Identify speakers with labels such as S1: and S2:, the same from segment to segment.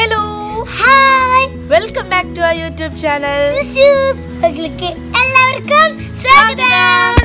S1: Hello
S2: hi
S1: welcome back to our YouTube channel
S2: sisters വ്ലോഗിലേക്ക് എല്ലാവർക്കും സ്വാഗതം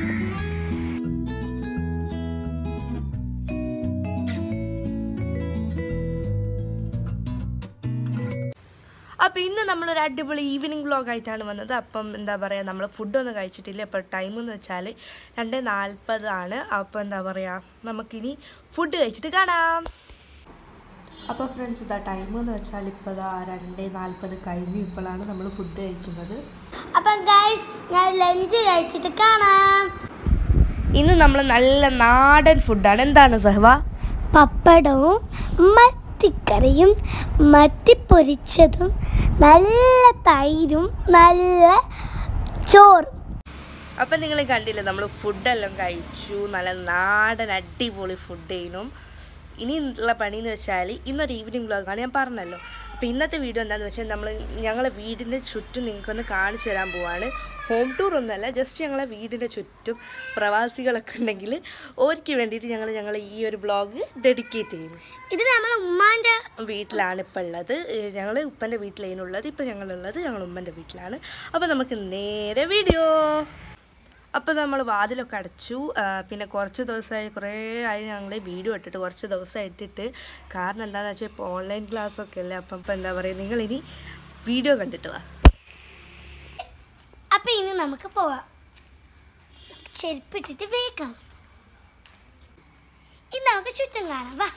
S1: അപ്പോൾ ഇന്ന് നമ്മളൊരു അടിപൊളി ഈവനിങ് വ്ളോഗ് ആയിട്ടാണ് വന്നത് അപ്പം എന്താ പറയുക നമ്മൾ ഫുഡൊന്നും കഴിച്ചിട്ടില്ല അപ്പോൾ ടൈം എന്ന് വെച്ചാൽ രണ്ട് നാൽപ്പതാണ് അപ്പോൾ എന്താ പറയുക നമുക്കിനി ഫുഡ് കഴിച്ചിട്ട് കാണാം അപ്പോൾ ഫ്രണ്ട്സ് ഇതാ ടൈം എന്ന് വെച്ചാൽ ഇപ്പോൾ ഇതാ രണ്ട് നാൽപ്പത് കഴിഞ്ഞു ഇപ്പോഴാണ് നമ്മൾ ഫുഡ് കഴിക്കുന്നത്
S2: അപ്പം ഗൈസ് ഞാൻ ലഞ്ച് കഴിച്ചിട്ട് കാണാം
S1: ഇന്ന് നമ്മൾ നല്ല നാടൻ ഫുഡാണ് എന്താണ് സഹവ
S2: പപ്പടവും മത്തിക്കറിയും മത്തി പൊരിച്ചതും നല്ല തൈരും നല്ല ചോറും
S1: അപ്പം നിങ്ങൾ കണ്ടില്ലേ നമ്മൾ ഫുഡെല്ലാം കഴിച്ചു നല്ല നാടൻ അടിപൊളി ഫുഡ് ചെയ്യണം ഇനി ഉള്ള പണി എന്ന് വെച്ചാൽ ഇന്നൊരു ഈവനിങ് വ്ളോഗാണ് ഞാൻ പറഞ്ഞല്ലോ അപ്പോൾ ഇന്നത്തെ വീഡിയോ എന്താണെന്ന് വെച്ചാൽ നമ്മൾ ഞങ്ങളെ വീടിൻ്റെ ചുറ്റും നിങ്ങൾക്കൊന്ന് കാണിച്ചു തരാൻ പോവാണ് ഹോം ടൂർ ഒന്നുമല്ല ജസ്റ്റ് ഞങ്ങളെ വീടിൻ്റെ ചുറ്റും പ്രവാസികളൊക്കെ ഉണ്ടെങ്കിൽ ഓർക്ക് വേണ്ടിയിട്ട് ഞങ്ങൾ ഞങ്ങൾ ഈ ഒരു വ്ളോഗ് ഡെഡിക്കേറ്റ് ചെയ്യുന്നു
S2: ഇത് നമ്മളെ ഉമ്മാന്റെ
S1: വീട്ടിലാണ് ഇപ്പോൾ ഉള്ളത് ഞങ്ങൾ ഉപ്പൻ്റെ വീട്ടിലേനുള്ളത് ഇപ്പോൾ ഞങ്ങളുള്ളത് ഞങ്ങൾ ഉമ്മൻ്റെ വീട്ടിലാണ് അപ്പോൾ നമുക്ക് നേരെ വീഡിയോ അപ്പോൾ നമ്മൾ വാതിലൊക്കെ അടച്ചു ആ, പിന്നെ കുറച്ച് ദിവസമായി കുറേ ആയി ഞങ്ങൾ വീഡിയോ ഇട്ടിട്ട് കുറച്ച് ദിവസം ഇട്ടിട്ട് കാരണം എന്താണെന്ന് വെച്ചാൽ ഇപ്പോൾ ഓൺലൈൻ ക്ലാസ്സൊക്കെ അല്ലേ അപ്പം ഇപ്പം എന്താ പറയുക നിങ്ങളിനി വീഡിയോ കണ്ടിട്ട് വാ
S2: അപ്പൊ ഇനി നമുക്ക് പോവാം നമുക്ക് ചെരുപ്പിട്ടിട്ട് വേഗം ഇത് നമുക്ക് ചുറ്റും കാണാം വാ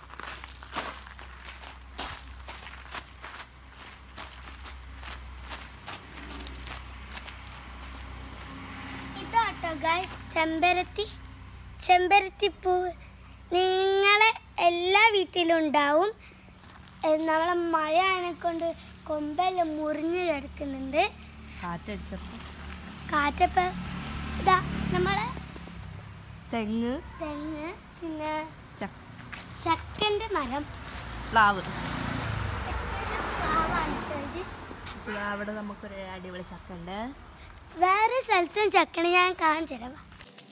S2: ഇതാട്ടോ ഗൈസ് ചെമ്പരത്തി ചെമ്പരത്തി പൂവ് നിങ്ങളെ എല്ലാ വീട്ടിലും ഉണ്ടാവും ഏ, നമ്മളെ മഴ കൊണ്ട് കൊമ്പെല്ലാം മുറിഞ്ഞ് കിടക്കുന്നുണ്ട്
S1: കാറ്റടിച്ചപ്പോൾ
S2: കാറ്റപ്പ ഇതാ നമ്മളെ
S1: തെങ്ങ്
S2: തെങ്ങ് പിന്നെ
S1: ചക്ക
S2: ചക്കൻ്റെ മരം
S1: പ്ലാവ്
S2: പ്ലാവാണ് ട്ടോ ഇത്.
S1: ഇപ്പോൾ അവിടെ നമുക്കൊരു അടിപൊളി ചക്ക ഉണ്ട്
S2: വേറെ സ്ഥലത്തും ചക്കണ ഞാൻ കാണിച്ചു തരാം വാ.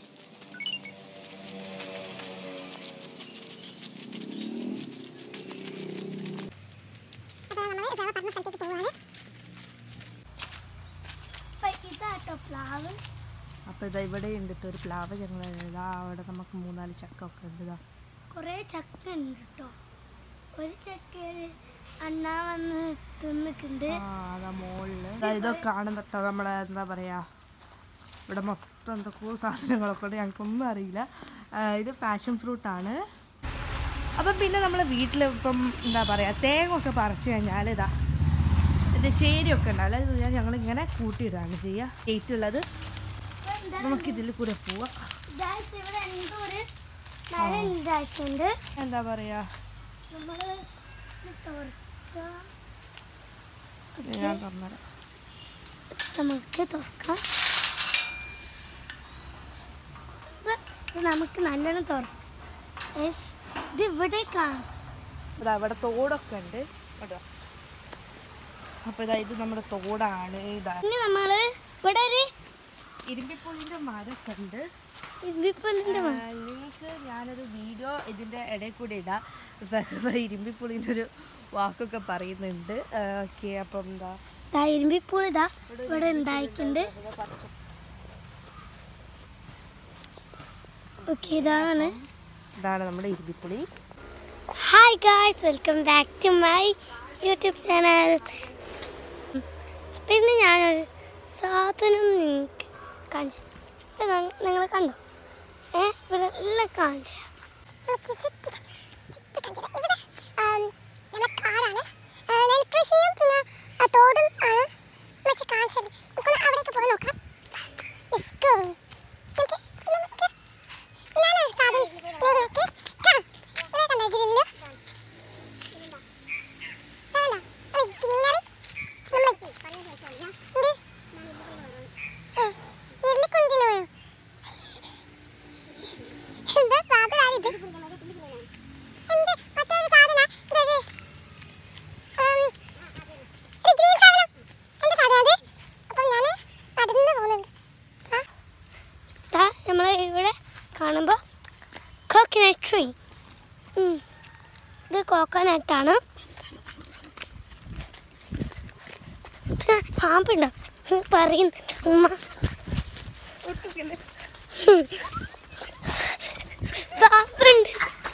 S2: അപ്പൊ ഇതാട്ടോ പ്ലാവ്
S1: അപ്പോൾ ഇതാ ഇവിടെ ഉണ്ട് ട്ടോ ഒരു പ്ലാവ് ഞങ്ങൾ ഇതാ അവിടെ നമുക്ക് മൂന്നാല് ചക്ക ഒക്കെ ഉണ്ട് ഇതാ
S2: കുറേ ചക്ക ഉണ്ട് കേട്ടോ ഒരു ചക്കയില് അണ്ണാ വന്ന് തിന്നിട്ടുണ്ട്
S1: ആ, അതാ മോളില് ദാ ഇതൊക്കെ കാണുന്നട്ടോ നമ്മളെ എന്താ പറയാ ഇവിടെ മൊത്തം എന്തൊക്കെയോ സാധനങ്ങളൊക്കെ ഉണ്ട് ഞങ്ങൾക്കൊന്നും അറിയില്ല ആ, ഇത് പാഷൻ ഫ്രൂട്ടാണ് അപ്പം പിന്നെ നമ്മളെ വീട്ടിൽ ഇപ്പം എന്താ പറയുക തേങ്ങ ഒക്കെ പറിച്ചു കഴിഞ്ഞാൽ ഇതാ ഇതിൻ്റെ ശരിയൊക്കെ ഉണ്ടാവില്ല ഇത് ഞാൻ ഞങ്ങളിങ്ങനെ കൂട്ടിയിടുകയാണ് ചെയ്യുക ഗേറ്റുള്ളത് നമുക്കിതിൽ കൂടെ പോവാം
S2: Guys, ഇവിടെ എന്തോ ഒരു മരം ഉണ്ടായിട്ടുണ്ട്
S1: എന്താ പറയുക
S2: നമ്മള് ഇത് തുറക്കാം
S1: ഞാൻ പറഞ്ഞുതരാം
S2: നമുക്ക് തുറക്കാം ഇത് ഇത് നമുക്ക് നല്ലോണം തുറക്കാം Yes, ഇത് ഇവിടെ കാണാം
S1: ഇതാ ഇവിടെ തോടൊക്കെ ഉണ്ട് കേട്ടോ അപ്പോൾ ഇതാ ഇത് നമ്മുടെ തോടാണ് ഇതാ
S2: ഇനി നമ്മള് ഇവിടെ ഒരു
S1: ഇരുമ്പിപ്പുള്ളിൻ്റെ മരമൊക്കെ ഉണ്ട്
S2: ഇമ്പിപ്പുല്ലിന്റെ മരം.
S1: ആ, നിങ്ങൾക്ക് ഞാനൊരു വീഡിയോ ഇതിൻ്റെ ഇടയിൽ കൂടി ഇടാം സഹബ ഇരുമ്പിപ്പുള്ളിൻ്റെ ഒരു വാക്കൊക്കെ പറയുന്നുണ്ട് ഓക്കെ അപ്പം എന്താ
S2: ദാ ഇരുമ്പിപ്പൂൾ ഇതാ ഇവിടെ ഉണ്ടായിട്ടുണ്ട് ഓക്കെ ഇതാണ്
S1: ഇതാണ് നമ്മുടെ ഇരുമ്പിപ്പുളി
S2: hi guys welcome back to my YouTube channel അപ്പം ഇന്ന് ഞാനൊരു സാധനം നിങ്ങൾക്ക് കാണിച്ചു നിങ്ങൾ കണ്ടോ ഏ ഇവിടെ എല്ലാം കാണിച്ചു നെൽകൃഷിയും പിന്നെ തോടും ആണ് മറ്റു കാണിച്ചത് നമുക്കൊന്ന് അവിടേക്ക് പോയി നോക്കാം Let's go. നമുക്ക് നമുക്ക് ഞാനൊരു സാധനം നിങ്ങൾക്ക് കാണാം ഇവിടെ കണ്ടോ ഗ്രില്ല് വേണ്ട അത് ഗ്രീനറി നമ്മൾ ഇത് ഇരുളിക്കൊണ്ടിന് വേണം എന്താ സാധനം ഇത് എന്ത് മറ്റൊരു സാധന ഇതൊരു ഉം, ഒരു ഗ്രീൻ സാധനം എന്ത് സാധനം അത് അപ്പം ഞാൻ നടന്നു പോകുന്നുണ്ട് നമ്മൾ ഇവിടെ കാണുമ്പോൾ കോക്കനട്ട് ട്രീ ഇത് കോക്കനട്ടാണ് പാമ്പുണ്ടോ പറയുന്നു ഉമ്മ പാമ്പുണ്ട്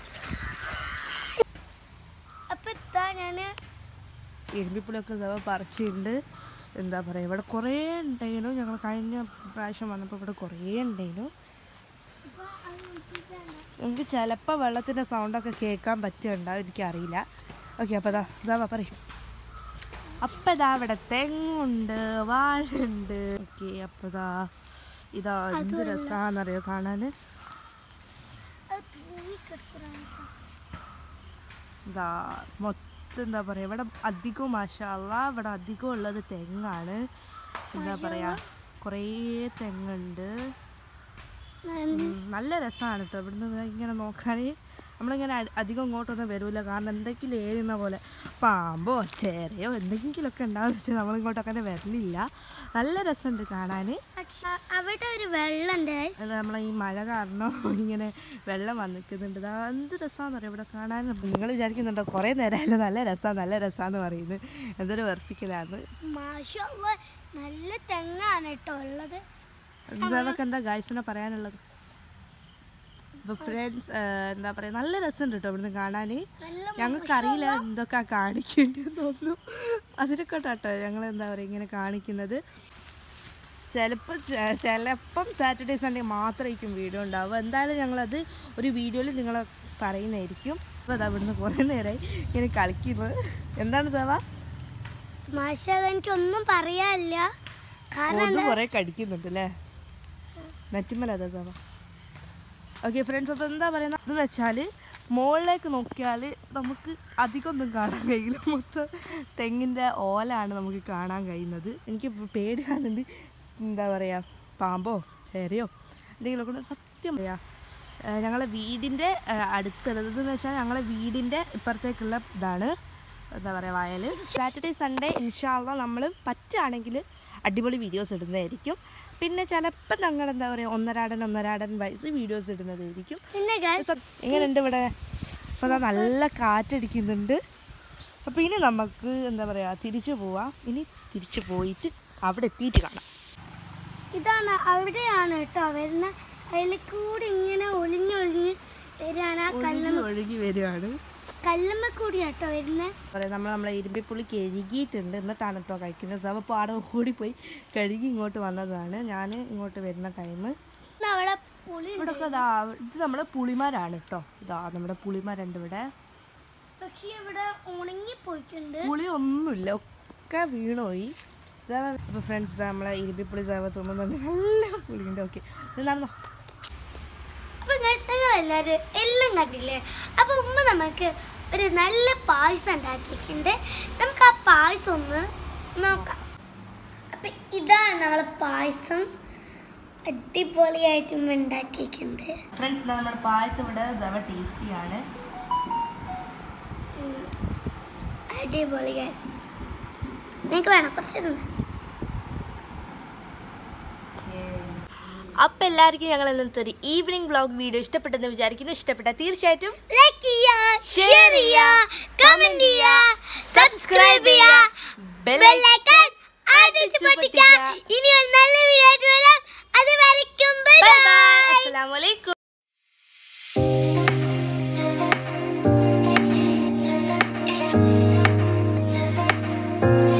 S2: അപ്പൊ ഇതാ ഞാന്
S1: ഇരുമ്പിപ്പുളിയൊക്കെ ഇതാ പറിച്ചിട്ടുണ്ട് എന്താ പറയുക ഇവിടെ കുറേ ഉണ്ടായിരുന്നു ഞങ്ങൾ കഴിഞ്ഞ പ്രാവശ്യം വന്നപ്പോൾ ഇവിടെ കുറേ ഉണ്ടായിരുന്നു നമുക്ക് ചിലപ്പോൾ വെള്ളത്തിൻ്റെ സൗണ്ടൊക്കെ കേൾക്കാൻ പറ്റുന്നുണ്ടാവും എനിക്കറിയില്ല ഓക്കെ അപ്പോൾ അതാ ഇതാ പറയും അപ്പം ഇതാ ഇവിടെ തെങ്ങുണ്ട് വാഴയുണ്ട് ഓക്കെ അപ്പോൾ ഇതാ ഇതാ എന്ത് രസമാണെന്നറിയോ കാണാൻ ഇതാ മൊത്തം എന്താ പറയുക ഇവിടെ അധികവും മാഷല്ല ഇവിടെ അധികം ഉള്ളത് തെങ്ങാണ് എന്താ പറയുക കുറേ തെങ്ങുണ്ട് ഉം, നല്ല രസമാണ് കേട്ടോ ഇവിടുന്ന് ദേ ഇങ്ങനെ നോക്കാൻ നമ്മളിങ്ങനെ അ- അധികം ഇങ്ങോട്ടൊന്നും വരില്ല കാരണം എന്തെങ്കിലും ഏരുന്ന പോലെ പാമ്പോ ചേരയോ എന്തെങ്കിലുമൊക്കെ ഉണ്ടാവും വെച്ചാൽ നമ്മളിങ്ങോട്ടൊക്കെ അങ്ങനെ വരലില്ല നല്ല രസമുണ്ട് കാണാൻ
S2: പക്ഷെ അവിടെ ഒരു വെള്ളമുണ്ട് guys.
S1: അത് നമ്മളെ ഈ മഴ കാരണം ഇങ്ങനെ വെള്ളം വന്നിക്കുന്നുണ്ട് ഇതാ എന്ത് രസമാണെന്ന് അറിയാം ഇവിടെ കാണാൻ നിങ്ങൾ വിചാരിക്കുന്നുണ്ടോ കുറേ നേരമല്ല നല്ല രസമാണ് നല്ല രസമാണെന്ന് പറയുന്നത് എന്തൊരു വെറുപ്പിക്കലാണ്
S2: മാഷാ അല്ലാ, നല്ല തെങ്ങാണ് കേട്ടോ ഉള്ളത്
S1: ഇതൊക്കെ എന്താ ഗായ്സിനെ പറയാനുള്ളത് അപ്പോൾ ഫ്രണ്ട്സ് എന്താ പറയുക നല്ല രസമുണ്ട് കേട്ടോ ഇവിടുന്ന് കാണാൻ
S2: നല്ല
S1: ഞങ്ങൾക്കറിയില്ല എന്തൊക്കെ കാണിക്കേണ്ടതെന്ന് തോന്നുന്നു അതിനൊക്കെ കേട്ടോ ഞങ്ങൾ എന്താ പറയുക ഇങ്ങനെ കാണിക്കുന്നത് ചിലപ്പോൾ ചിലപ്പം സാറ്റർഡേ സൺഡേ മാത്രമായിരിക്കും വീഡിയോ ഉണ്ടാവുക എന്തായാലും ഞങ്ങളത് ഒരു വീഡിയോയിൽ നിങ്ങൾ പറയുന്നതായിരിക്കും അപ്പോൾ അത് അവിടുന്ന് കുറേ നേരമായി ഇങ്ങനെ കളിക്കുന്നത് എന്താണ് സവ
S2: മാഷാ എനിക്കൊന്നും പറയാനില്ല കാരണം
S1: ഒന്ന് കുറേ കടിക്കുന്നുണ്ട് അല്ലേ നെറ്റിമല അതാ സവ ഓക്കെ ഫ്രണ്ട്സ് അപ്പോൾ എന്താ പറയുന്നത് എന്ന് വെച്ചാൽ മുകളിലേക്ക് നോക്കിയാൽ നമുക്ക് അധികം ഒന്നും കാണാൻ കഴിയില്ല മൊത്തം തെങ്ങിൻ്റെ ഓലാണ് നമുക്ക് കാണാൻ കഴിയുന്നത് എനിക്ക് പേടിയാകുന്നുണ്ട് എന്താ പറയുക പാമ്പോ ചേരയോ എന്തെങ്കിലുമൊക്കെ ഉണ്ടെങ്കിൽ സത്യം പറയാ ഏഹ് ഞങ്ങളെ വീടിൻ്റെ അടുത്തുള്ളത് എന്ന് വെച്ചാൽ ഞങ്ങളെ വീടിൻ്റെ ഇപ്പുറത്തേക്കുള്ള ഇതാണ് എന്താ പറയുക വയൽ സാറ്റർഡേ സൺഡേ ഇൻഷാല്ല നമ്മൾ പറ്റുകയാണെങ്കിൽ അടിപൊളി വീഡിയോസ് ഇടുന്നതായിരിക്കും പിന്നെ ചിലപ്പോൾ ഞങ്ങൾ എന്താ പറയുക ഒന്നരാടൻ ഒന്നരാടൻ വയസ്സ് വീഡിയോസ് ഇടുന്നതായിരിക്കും
S2: പിന്നെ ഗൈസ്
S1: എങ്ങനെയുണ്ട് ഇവിടെ അപ്പോൾ അതാ നല്ല കാറ്റടിക്കുന്നുണ്ട് അപ്പോൾ ഇനി നമുക്ക് എന്താ പറയുക തിരിച്ചു പോവാം ഇനി തിരിച്ചു പോയിട്ട് അവിടെ എത്തിയിട്ട് കാണാം
S2: ഇതാണ് അവിടെയാണ് കേട്ടോ വരുന്ന അതിൽ കൂടി ഇങ്ങനെ ഒളിഞ്ഞൊളിഞ്ഞ് വരികയാണ് ആ കല്ല്
S1: ഒഴുകി ഒഴുകി വരികയാണ്
S2: കല്ലുമ്മ കൂടി കേട്ടോ വരുന്നത്
S1: പറയാം നമ്മൾ നമ്മളെ ഇരുമ്പിപ്പുള്ളി കഴുകിയിട്ടുണ്ട് എന്നിട്ടാണ് കേട്ടോ കഴിക്കുന്നത് അപ്പോൾ പാടെ ഓടിപ്പോയി കഴുകി ഇങ്ങോട്ട് വന്നതാണ് ഞാൻ ഇങ്ങോട്ട് വരുന്ന ടൈം
S2: അവിടെ പുളി
S1: ഇവിടെ ഒക്കെ ഇതാ ഇത് നമ്മുടെ പുളിമാരാണ് കേട്ടോ ഇതാ നമ്മുടെ പുളിമാരുണ്ട് ഇവിടെ
S2: പക്ഷെ ഇവിടെ ഉണങ്ങി പോയിട്ടുണ്ട്
S1: പുളി ഒന്നുമില്ല ഒക്കെ വീണുപോയി അപ്പോൾ ഫ്രണ്ട്സ് നമ്മളെ ഇരുമ്പിപ്പുളി സേവ തിന്നുന്നുണ്ട് നല്ല പുളിയുണ്ട് ഓക്കെ ഇത് നടന്നോ
S2: അപ്പൊ ഗൈസ് നിങ്ങൾ എല്ലാവരും എല്ലാം കണ്ടില്ലേ അപ്പൊ ഉമ്മ നമുക്ക് ഒരു നല്ല പായസം ഉണ്ടാക്കിയിട്ടുണ്ട് നമുക്ക് ആ പായസം ഒന്ന് നോക്കാം അപ്പൊ ഇതാണ് നമ്മളെ പായസം അടിപൊളിയായിട്ട് ഉമ്മ ഉണ്ടാക്കിയിട്ടുണ്ട്
S1: ഫ്രണ്ട്സ് നമ്മുടെ പായസം ഇവിടെ സേവ ടേസ്റ്റിയാണ്
S2: ഉം. അടിപൊളി ഗൈസ് നിങ്ങൾക്ക് വേണം കുറച്ച് തിന്നാം
S1: അപ്പം എല്ലാവർക്കും ഞങ്ങൾ ഇന്നത്തെ ഒരു ഈവനിങ് വ്ളോഗ് വീഡിയോ ഇഷ്ടപ്പെട്ടെന്ന് വിചാരിക്കുന്നു ഇഷ്ടപ്പെട്ട തീർച്ചയായിട്ടും
S2: ലൈക്ക് ചെയ്യുക ഷെയർ ചെയ്യുക കമന്റ് ചെയ്യുക സബ്സ്ക്രൈബ് ചെയ്യുക ബെല്ലൈക്കൺ അടിച്ചു പൊട്ടിക്കുക ഇനി ഒരു നല്ല വീഡിയോ ആയിട്ട് വരാം അത് വരയ്ക്കും ബൈ
S1: ബൈ
S2: ബൈ
S1: ബൈ അസ്സലാമലൈക്കും
S2: Thank you.